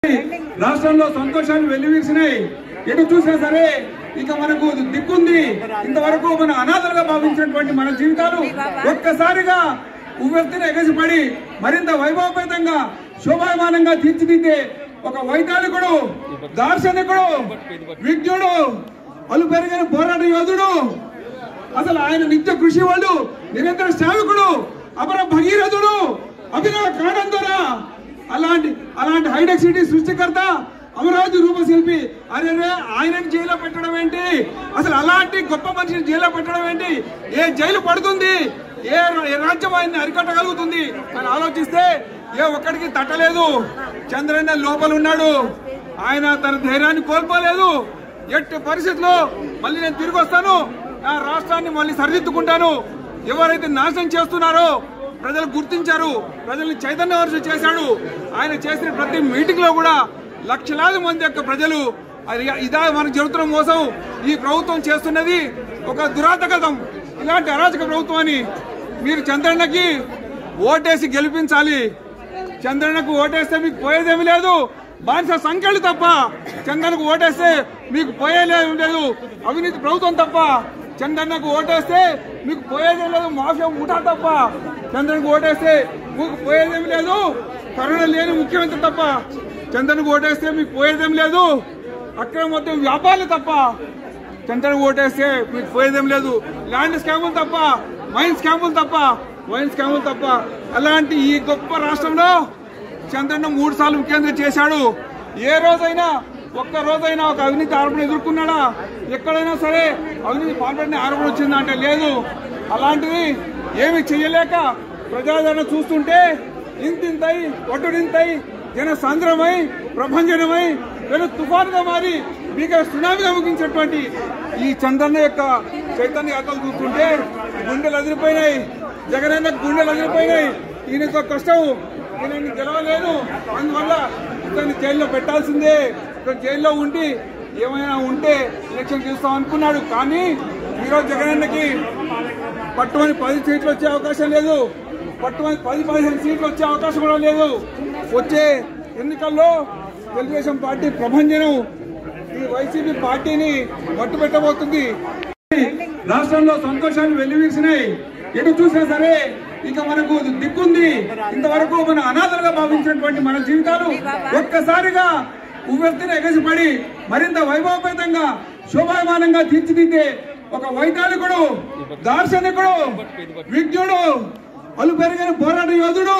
రాష్ట్రంలో సంతోషాలు వెల్లివిరిసినాయి ఎటు చూసినా సరే ఇక మనకు దిక్కుంది ఇంతవరకు మన అనాథలుగా భావించినటువంటి మన జీవితాలు ఒక్కసారిగా ఉవ్వెత్తిన ఎగసిపడి మరింత వైభవపేతంగా శోభాయమానంగా తీర్చిదిద్దే ఒక వైతాళికుడు దార్శనికుడు విజ్ఞుడు అలు పెరిగిన పోరాట యోధుడు అసలు ఆయన నిత్య కృషి వాళ్ళు నిరంతర సేవకుడు అపర భగీరథుడు అభినవ కాడందర అలాంటి అలాంటి హైటెక్ సిటీ సృష్టికర్త అమరావతి రూపశిల్పి అరే రే ఆయనని జైల్లో పెట్టడం ఏంటి అసలు అలాంటి గొప్ప మనిషిని జైల్లో పెట్టడం ఏంటి ఏ జైలు పడుతుంది ఏ ఏ రాజ్యం ఆయన్ని అరికట్టగలుగుతుంది అని ఆలోచిస్తే ఏ ఒక్కడికి తట్టలేదు చంద్రన్న లోపల ఉన్నాడు ఆయన తన ధైర్యాన్ని కోల్పోలేదు ఎట్టి పరిస్థితుల్లో మళ్ళీ నేను తిరిగి వస్తాను నా రాష్ట్రాన్ని మళ్ళీ సరిదిద్దుకుంటాను ఎవరైతే నాశనం చేస్తున్నారో ప్రజలు గుర్తించారు ప్రజల్ని చైతన్యవర్షం చేశాడు ఆయన చేసిన ప్రతి మీటింగ్ లో కూడా లక్షలాది మంది యొక్క ప్రజలు అది ఇదా మనకు జరుగుతున్న మోసం ఈ ప్రభుత్వం చేస్తున్నది ఒక దురాతకతం ఇలాంటి అరాచక ప్రభుత్వాన్ని మీరు చంద్రన్నకి ఓటేసి గెలిపించాలి చంద్రన్నకు ఓటేస్తే మీకు పోయేదేమీ లేదు బానిస సంఖ్యలు తప్ప చంద్రన్నకు ఓటేస్తే మీకు పోయేదేమీ లేదు అవినీతి ప్రభుత్వం తప్ప చంద్రన్నకు ఓటేస్తే మీకు పోయేదేం లేదు మాఫియా ముఠా తప్ప చంద్రన్నకు ఓటేస్తే మీకు పోయేదేమీ లేదు కరుణ లేని ముఖ్యమంత్రి తప్ప చంద్రన్నకు ఓటేస్తే మీకు పోయేదేం లేదు అక్రమ మొత్తం వ్యాపారాలు తప్ప చంద్రన్ ఓటేస్తే మీకు పోయేదేం లేదు ల్యాండ్ స్కాములు తప్ప వైన్ స్కాములు తప్ప వైన్ స్కాములు తప్ప అలాంటి ఈ గొప్ప రాష్ట్రంలో చంద్రన్న మూడు సార్లు ముఖ్యమంత్రి చేశాడు ఏ రోజైనా ఒక్క రోజైనా ఒక అవినీతి ఆరోపణ ఎదుర్కొన్నాడా ఎక్కడైనా సరే అవినీతి పాల్పడిన ఆరోపణ వచ్చిందా అంటే లేదు అలాంటిది ఏమి చెయ్యలేక ప్రజాదరణ చూస్తుంటే ఇంతింతై ఒట్టుడింతై జన సాంద్రమై ప్రభంజనమై వెలు తుఫానుగా మారి మీకు సునామీగా ముగించినటువంటి ఈ చంద్రన్న యొక్క చైతన్య యాత్రలు చూస్తుంటే గుండెలు అదిరిపోయినాయి జగనన్న గుండెలు అదిరిపోయినాయి ఈయన యొక్క కష్టం ఈయనని గెలవలేదు అందువల్ల ఇతన్ని జైల్లో పెట్టాల్సిందే ఇతను జైల్లో ఉండి ఏమైనా ఉంటే ఎలక్షన్ చేస్తాం అనుకున్నాడు కానీ ఈరోజు జగనన్నకి పట్టుమని పది సీట్లు వచ్చే అవకాశం లేదు పట్టుమని పది పదిహేను సీట్లు వచ్చే అవకాశం కూడా లేదు వచ్చే ఎన్నికల్లో తెలుగుదేశం పార్టీ ప్రభంజనం ఈ వైసీపీ పార్టీని మట్టు పెట్టబోతుంది రాష్ట్రంలో సంతోషాలు వెల్లివిరిసినాయి ఎటు చూసినా సరే ఇక మనకు దిక్కుంది ఇంతవరకు మన అనాథలుగా భావించినటువంటి మన జీవితాలు ఒక్కసారిగా ఉవ్వెత్తిన ఎగసిపడి మరింత వైభవపేతంగా శోభాయమానంగా తీర్చిదిద్దే ఒక వైతాళికుడు దార్శనికుడు విజ్ఞుడు అలు పెరిగిన పోరాట యోధుడు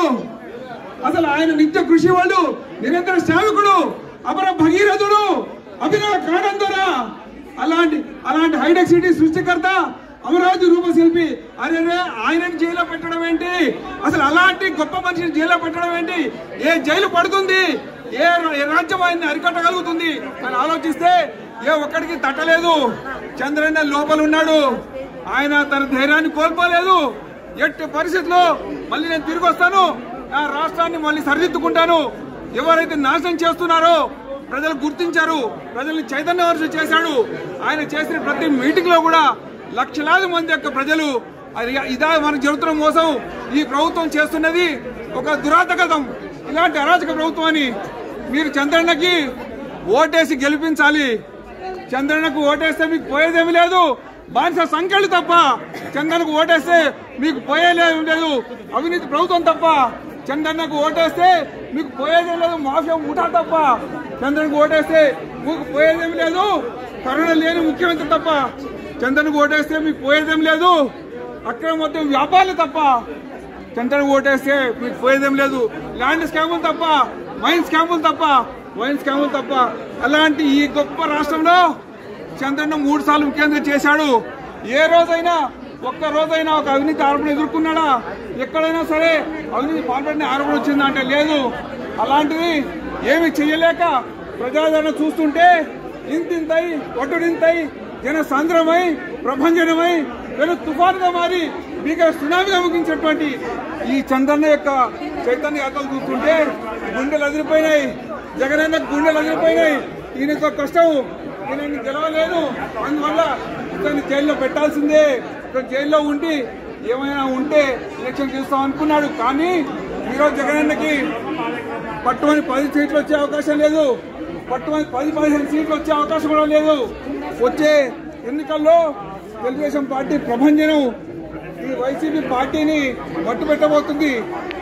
అసలు ఆయన నిత్య కృషి వాళ్ళు నిరంతర సేవకుడు అపర భగీరథుడు అభినవ కాడందర అలాంటి అలాంటి హైటెక్ సిటీ సృష్టికర్త అమరావతి రూపశిల్పి అరే రే ఆయనని జైల్లో పెట్టడం ఏంటి అసలు అలాంటి గొప్ప మనిషిని జైల్లో పెట్టడం ఏంటి ఏ జైలు పడుతుంది ఏ ఏ రాజ్యం ఆయన్ని అరికట్టగలుగుతుంది అని ఆలోచిస్తే ఏ ఒక్కడికి తట్టలేదు చంద్రన్న లోపల ఉన్నాడు ఆయన తన ధైర్యాన్ని కోల్పోలేదు ఎట్టి పరిస్థితుల్లో మళ్ళీ నేను తిరిగి వస్తాను నా రాష్ట్రాన్ని మళ్ళీ సరిదిద్దుకుంటాను ఎవరైతే నాశనం చేస్తున్నారో ప్రజలు గుర్తించారు ప్రజల్ని చైతన్యవర్షం చేశాడు ఆయన చేసిన ప్రతి మీటింగ్ లో కూడా లక్షలాది మంది యొక్క ప్రజలు అది ఇదా మనకు జరుగుతున్న మోసం ఈ ప్రభుత్వం చేస్తున్నది ఒక దురాతకతం ఇలాంటి అరాచక ప్రభుత్వాన్ని మీరు చంద్రన్నకి ఓటేసి గెలిపించాలి చంద్రన్నకు ఓటేస్తే మీకు పోయేదేమీ లేదు బానిస సంఖ్యలు తప్ప చంద్రన్నకు ఓటేస్తే మీకు పోయేదేమీ లేదు అవినీతి ప్రభుత్వం తప్ప చంద్రన్నకు ఓటేస్తే మీకు పోయేదేం లేదు మాఫియా ముఠా తప్ప చంద్రన్నకు ఓటేస్తే మీకు పోయేదేమీ లేదు కరుణ లేని ముఖ్యమంత్రి తప్ప చంద్రన్నకు ఓటేస్తే మీకు పోయేదేం లేదు అక్రమ మొత్తం వ్యాపారాలు తప్ప చంద్రబాబు ఓటేస్తే మీకు పోయేదేం లేదు ల్యాండ్ స్కాములు తప్ప వైన్ స్కాములు తప్ప వైన్ స్కాములు తప్ప అలాంటి ఈ గొప్ప రాష్ట్రంలో చంద్రన్న మూడు సార్లు ముఖ్యమంత్రి చేశాడు ఏ రోజైనా ఒక్క రోజైనా ఒక అవినీతి ఆరోపణ ఎదుర్కొన్నాడా ఎక్కడైనా సరే అవినీతి పాల్పడిన ఆరోపణ వచ్చిందా అంటే లేదు అలాంటిది ఏమి చెయ్యలేక ప్రజాదరణ చూస్తుంటే ఇంతింతై ఒట్టుడింతై జన సాంద్రమై ప్రభంజనమై వెలు తుఫానుగా మారి మీకు సునామీగా ముగించినటువంటి ఈ చంద్రన్న యొక్క చైతన్య యాత్రలు చూస్తుంటే గుండెలు అదిరిపోయినాయి జగనన్న గుండెలు అదిరిపోయినాయి ఈయన యొక్క కష్టం ఈయనని గెలవలేదు అందువల్ల ఇతన్ని జైల్లో పెట్టాల్సిందే ఇతను జైల్లో ఉండి ఏమైనా ఉంటే ఎలక్షన్ చేస్తాం అనుకున్నాడు కానీ ఈరోజు జగనన్నకి పట్టుమని పది సీట్లు వచ్చే అవకాశం లేదు పట్టుమని పది పదిహేను సీట్లు వచ్చే అవకాశం కూడా లేదు వచ్చే ఎన్నికల్లో తెలుగుదేశం పార్టీ ప్రభంజనం ఈ వైసీపీ పార్టీని మట్టుపెట్టబోతుంది